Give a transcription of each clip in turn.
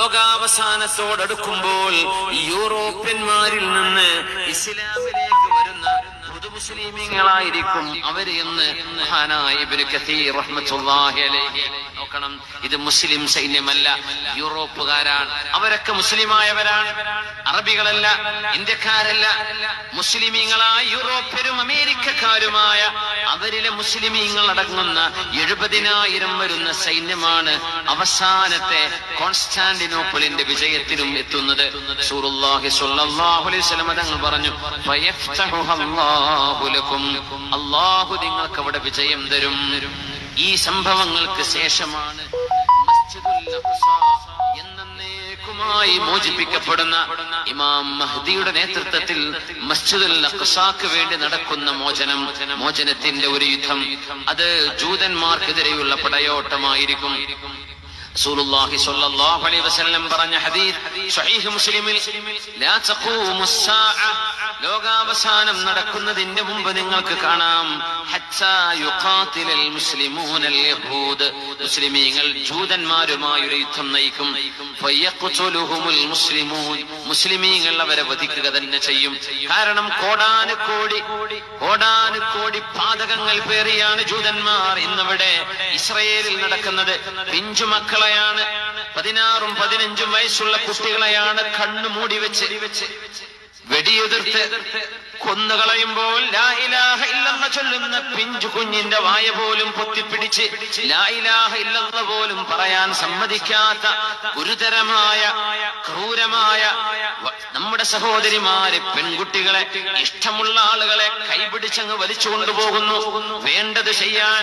ലോകാവസാനത്തോടടുക്കുമ്പോൾ യൂറോപ്യന്മാരിൽ നിന്ന് ഇസ്ലാമിലേക്ക് വരുന്ന പുതുമുസ്ലിമീങ്ങളായിരിക്കും അവര് എന്ന് മഹാനായ ഇബ്നു കസീർ റഹ്മത്തുള്ളാഹി അലൈഹി നോക്കണം ഇത് മുസ്ലിം സൈന്യമല്ല യൂറോപ്പുകാരാണ് അവരൊക്കെ മുസ്ലിമായവരാണ് അറബികളല്ല ഇന്ത്യക്കാരല്ല മുസ്ലിമീങ്ങളായ യൂറോപ്യരും അമേരിക്കക്കാരുമായ അവരിലെ മുസ്ലിമീങ്ങൾ അടങ്ങുന്ന എഴുപതിനായിരം വരുന്ന സൈന്യമാണ് അവസാനത്തെ കോൺസ്റ്റാന്റിനോപ്പിളിന്റെ വിജയത്തിനും എത്തുന്നത് സൂറുല്ലാഹി സ്വല്ലല്ലാഹു അലൈഹി വസല്ലം തങ്ങൾ പറഞ്ഞു ഫയഫ്തഹുഹല്ലാഹു ലക്കും അല്ലാഹു നിങ്ങൾക്ക് അവിടെ വിജയം തരും ഈ സംഭവങ്ങൾക്ക് ശേഷമാണ് മസ്ജിദുൽ അഖ്സ എന്നേക്കുമായി മോചിപ്പിക്കപ്പെടുന്ന ഇമാം മഹ്ദിയുടെ നേതൃത്വത്തിൽ മസ്ജിദുൽ അഖ്സാക്ക് വേണ്ടി നടക്കുന്ന മോചനം മോചനത്തിന്റെ ഒരു യുദ്ധം അത് ജൂതന്മാർക്കെതിരെയുള്ള പടയോട്ടമായിരിക്കും റസൂലുള്ളാഹി സ്വല്ലല്ലാഹു അലൈഹി വസല്ലം പറഞ്ഞ ഹദീസ് സ്വഹീഹ് മുസ്ലിമിൽ ലാ തഖൂമു സ്സാഅ ലോകാവസാനം നടക്കുന്നതിന്റെ മുമ്പ് നിങ്ങൾക്ക് കാണാം ഹത്താ യുഖാതിലൽ മുസ്ലിമൂനൽ യഹൂദ് മുസ്ലിമീങ്ങൾ ജൂതന്മാരുമായി ഒരു യുദ്ധം നയിക്കും ഫയഖ്തുലുഹുമുൽ മുസ്ലിമൂൻ മുസ്ലിമീങ്ങൾ അവരെ വധിക്കുക തന്നെ ചെയ്യും കാരണം കോടാനുകോടി കോടാനുകോടി പാതകങ്ങൾ പേറിയാണ് ജൂതന്മാർ ഇന്നിവിടെ ഇസ്രയേലിൽ നടക്കുന്നത് പിഞ്ചു മക്കളെയാണ് പതിനാറും പതിനഞ്ചും വയസ്സുള്ള കുട്ടികളെയാണ് കണ്ണു മൂടി വെച്ച് വെടിയുതിർത്ത് കൊന്നുകളയുമ്പോൾ ലാ ഇലാഹ ഇല്ലെന്ന് ചൊല്ലുന്ന പിഞ്ചു കുഞ്ഞിന്റെ വായ പോലും പൊത്തിപ്പിടിച്ച് ലാ ഇലാഹ ഇല്ലെന്ന് പോലും പറയാൻ സമ്മതിക്കാത്ത ഗുരുതരമായ ക്രൂരമായ വ- നമ്മുടെ സഹോദരിമാര് പെൺകുട്ടികളെ ഇഷ്ടമുള്ള ആളുകളെ കൈപിടിച്ചങ്ങ് വലിച്ചു കൊണ്ടുപോകുന്നു വേണ്ടത് ചെയ്യാൻ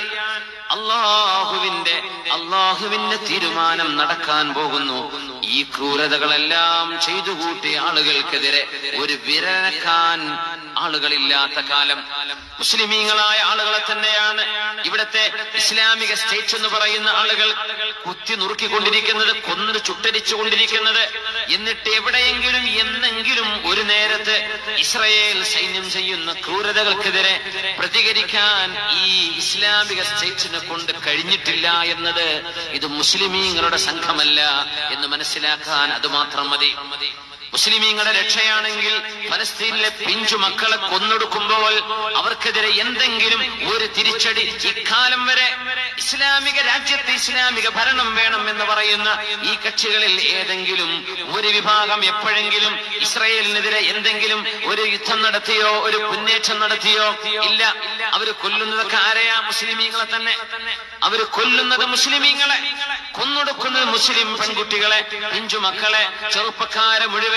അള്ളാഹുവിന്റെ അള്ളാഹുവിന്റെ തീരുമാനം നടക്കാൻ പോകുന്നു ഈ ക്രൂരതകളെല്ലാം ചെയ്തു കൂട്ടിയ ആളുകൾക്കെതിരെ ഒരു വിരനക്കാൻ ആളുകളില്ലാത്ത കാലം മുസ്ലിമീങ്ങളായ ആളുകളെ തന്നെയാണ് ഇവിടത്തെ ഇസ്ലാമിക സ്റ്റേറ്റ് എന്ന് പറയുന്ന ആളുകൾ കുത്തി നുറുക്കിക്കൊണ്ടിരിക്കുന്നത് കൊന്നു ചുട്ടരിച്ചു കൊണ്ടിരിക്കുന്നത് എന്നിട്ട് എവിടെയെങ്കിലും എന്നെങ്കിലും ഒരു നേരത്ത് ഇസ്രയേൽ സൈന്യം ചെയ്യുന്ന ക്രൂരതകൾക്കെതിരെ പ്രതികരിക്കാൻ ഈ ഇസ്ലാമിക സ്റ്റേറ്റിനെ കൊണ്ട് കഴിഞ്ഞിട്ടില്ല എന്നത് ഇത് മുസ്ലിമീങ്ങളുടെ സംഘമല്ല എന്ന് മനസ്സിലാക്കാൻ അത് മാത്രം മതി മുസ്ലിമീങ്ങളുടെ രക്ഷയാണെങ്കിൽ ഫലസ്തീനിലെ പിഞ്ചു മക്കളെ കൊന്നൊടുക്കുമ്പോൾ അവർക്കെതിരെ എന്തെങ്കിലും ഒരു തിരിച്ചടി ഇക്കാലം വരെ ഇസ്ലാമിക രാജ്യത്ത് ഇസ്ലാമിക ഭരണം വേണം എന്ന് പറയുന്ന ഈ കക്ഷികളിൽ ഏതെങ്കിലും ഒരു വിഭാഗം എപ്പോഴെങ്കിലും ഇസ്രയേലിനെതിരെ എന്തെങ്കിലും ഒരു യുദ്ധം നടത്തിയോ ഒരു മുന്നേറ്റം നടത്തിയോ ഇല്ല അവര് കൊല്ലുന്നതൊക്കെ ആരെയാ മുസ്ലിമീങ്ങളെ തന്നെ അവര് കൊല്ലുന്നത് മുസ്ലിമീങ്ങളെ കൊന്നൊടുക്കുന്നത് മുസ്ലിം പെൺകുട്ടികളെ പിഞ്ചു മക്കളെ ചെറുപ്പക്കാരെ മുഴുവനും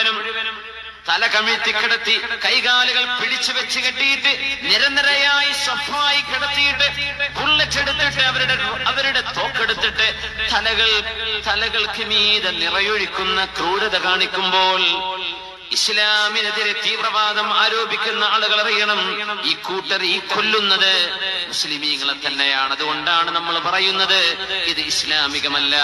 തല കമിഴ്ത്തി കിടത്തി കൈകാലുകൾ പിടിച്ചു വെച്ച് കെട്ടിയിട്ട് നിരനിരയായി സ്വഫായി കിടത്തിയിട്ട് ബുള്ളറ്റ് എടുത്തിട്ട് അവരുടെ അവരുടെ തോക്കെടുത്തിട്ട് തലകൾ തലകൾക്ക് മീതെ നിറയൊഴിക്കുന്ന ക്രൂരത കാണിക്കുമ്പോൾ ഇസ്ലാമിനെതിരെ തീവ്രവാദം ആരോപിക്കുന്ന ആളുകൾ അറിയണം ഈ കൂട്ടർ ഈ കൊല്ലുന്നത് മുസ്ലിമീങ്ങളെ തന്നെയാണ് അതുകൊണ്ടാണ് നമ്മൾ പറയുന്നത് ഇത് ഇസ്ലാമികമല്ല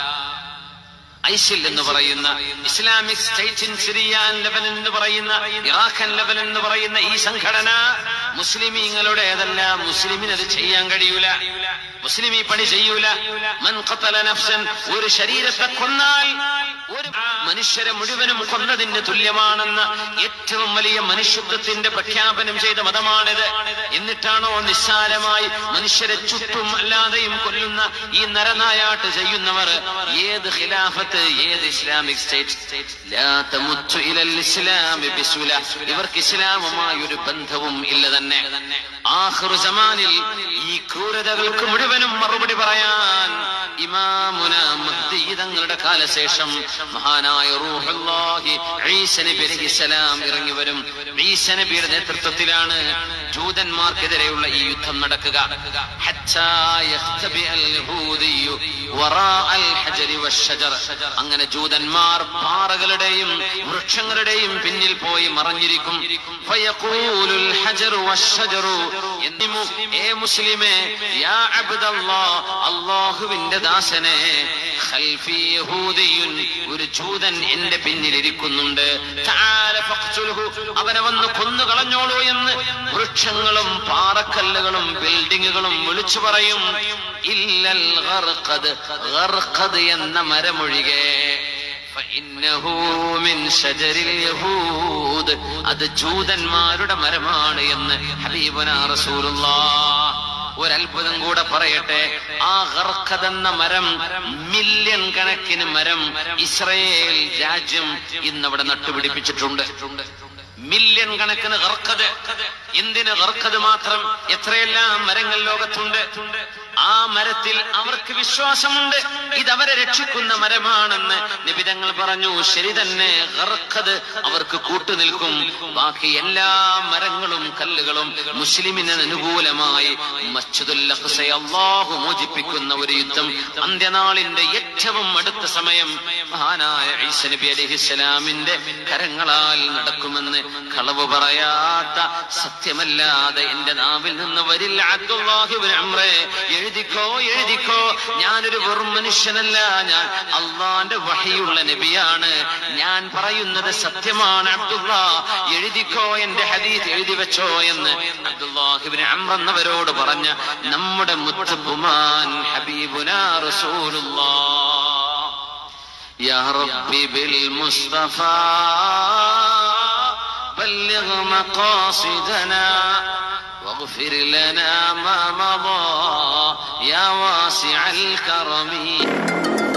ഐസിൽ എന്ന് പറയുന്ന ഇസ്ലാമിക് സ്റ്റേറ്റ് ഇൻ സിറിയാൻ ലെവൽ എന്ന് പറയുന്ന ഇറാഖൻ ലെവൽ എന്ന് പറയുന്ന ഈ സംഘടന മുസ്ലിമീങ്ങളുടേതല്ല മുസ്ലിമിന് അത് ചെയ്യാൻ കഴിയൂല മുസ്ലിം ഈ പണി ചെയ്യൂല മൻ ഖതല നഫ്സൻ ഒരു ശരീരത്തെ കൊന്നാൽ ഒരു മനുഷ്യരെ മുഴുവനും കൊന്നതിന് തുല്യമാണെന്ന ഏറ്റവും വലിയ മനുഷ്യത്വത്തിന്റെ പ്രഖ്യാപനം ചെയ്ത മതമാണിത് എന്നിട്ടാണോ നിസ്സാരമായി മനുഷ്യരെ ചുറ്റും അല്ലാതെയും കൊല്ലുന്ന ഈ നരനായാട്ട് ചെയ്യുന്നവർ ഏത് ഖിലാഫത്ത് ഏത് ഇസ്ലാമിക് സ്റ്റേറ്റ് ലാ തമുത്തു ഇലൽ ഇസ്ലാമി ബിസുല ഇവർക്ക് ഇസ്ലാമുമായി ഒരു ബന്ധവും ഇല്ല തന്നെ ആഖിറു സമാനിൽ ഈ ക്രൂരതകൾക്ക് മുഴുവനും മറുപടി പറയാൻ ഇമാമുന മഹ്ദി തങ്ങളുടെ കാലശേഷം മഹാനായ റൂഹുല്ലാഹി ഈസ നബി അലൈഹിസ്സലാം ഇറങ്ങി വരും ഈസ നബിയുടെ നേതൃത്വത്തിലാണ് ജൂതന്മാർക്കെതിരെയുള്ള ഈ യുദ്ധം നടക്കുക ഹത്താ യഖ്തബിഅൽ യഹൂദിയ്യു വറാഅൽ ഹജരി വശജർ അങ്ങനെ ജൂതന്മാർ പാറകളുടെയും വൃക്ഷങ്ങളുടെയും പിന്നിൽ പോയി മറഞ്ഞിരിക്കും ഫയഖൂലുൽ ഹജറു വശജറു എന്നിമു ഏ മുസ്ലിമേ യാ അബ്ദല്ലാഹ് അല്ലാഹുവിന്റെ ദാസനെ ഖൽഫി യഹൂദിയുൻ ഒരു ജൂതൻ എന്റെ പിന്നിൽ ഇരിക്കുന്നുണ്ട് തആല ഫഖ്തുൽഹു അവനെ വന്ന് കൊന്നു കളഞ്ഞോളൂ എന്ന് വൃക്ഷങ്ങളും പാറക്കല്ലുകളും ബിൽഡിങ്ങുകളും വിളിച്ചു പറയും ഇല്ലൽ ഗർഖദ് ഗർഖദ് എന്ന മരമൊഴികെ فإنه من شجر اليهود അത് ജൂതന്മാരുടെ മരമാണ് എന്ന് ഹബീബന റസൂലുള്ള ഒരത്ഭുതം കൂടെ പറയട്ടെ ആ ഗർഖദ് എന്ന മരം മില്യൺ കണക്കിന് മരം ഇസ്രയേൽ രാജ്യം ഇന്നവിടെ നട്ടുപിടിപ്പിച്ചിട്ടുണ്ട് മില്യൺ കണക്കിന് ഗർഖദ് എന്തിന് ഗർഖദ് മാത്രം എത്രയെല്ലാം മരങ്ങൾ ലോകത്തുണ്ട് ആ മരത്തിൽ അവർക്ക് വിശ്വാസമുണ്ട് ഇത് അവരെ രക്ഷിക്കുന്ന മരമാണെന്ന് നിബിതങ്ങൾ പറഞ്ഞു ശരി തന്നെ ഗർഖദ് അവർക്ക് കൂട്ടുനിൽക്കും ബാക്കി എല്ലാ മരങ്ങളും കല്ലുകളും മുസ്ലിമിന് അനുകൂലമായി മസ്ജിദുൽ അഖ്സയെ അല്ലാഹു മോചിപ്പിക്കുന്ന ഒരു യുദ്ധം അന്ത്യനാളിന്റെ ഏറ്റവും അടുത്ത സമയം മഹാനായ ഈസ നബി അലൈഹിസ്സലാമിന്റെ കരങ്ങളാൽ നടക്കുമെന്ന് കളവ് പറയാത്ത സത്യമല്ലാതെ എന്റെ നാവിൽ നിന്ന് വരില്ല അബ്ദുല്ലാഹിബ്നു അംറേ എഴുതിക്കോ എഴുതിക്കോ ഞാനൊരു വെറും മനുഷ്യനല്ല ഞാൻ അള്ളാന്റെ വഹിയുള്ള നബിയാണ് ഞാൻ പറയുന്നത് സത്യമാണ് അബ്ദുള്ള എഴുതിക്കോ എന്റെ ഹദീസ് എഴുതി വെച്ചോ എന്ന് അബ്ദുല്ലാഹിബ്നു അംർ എന്നവരോട് പറഞ്ഞ നമ്മുടെ മുത്തപ്പുമാൻ ഹബീബുനാ റസൂലുള്ളാഹ് يا ربي بالمصطفى بلغ مقاصدنا واغفر لنا ما مضى يا واسع الكرم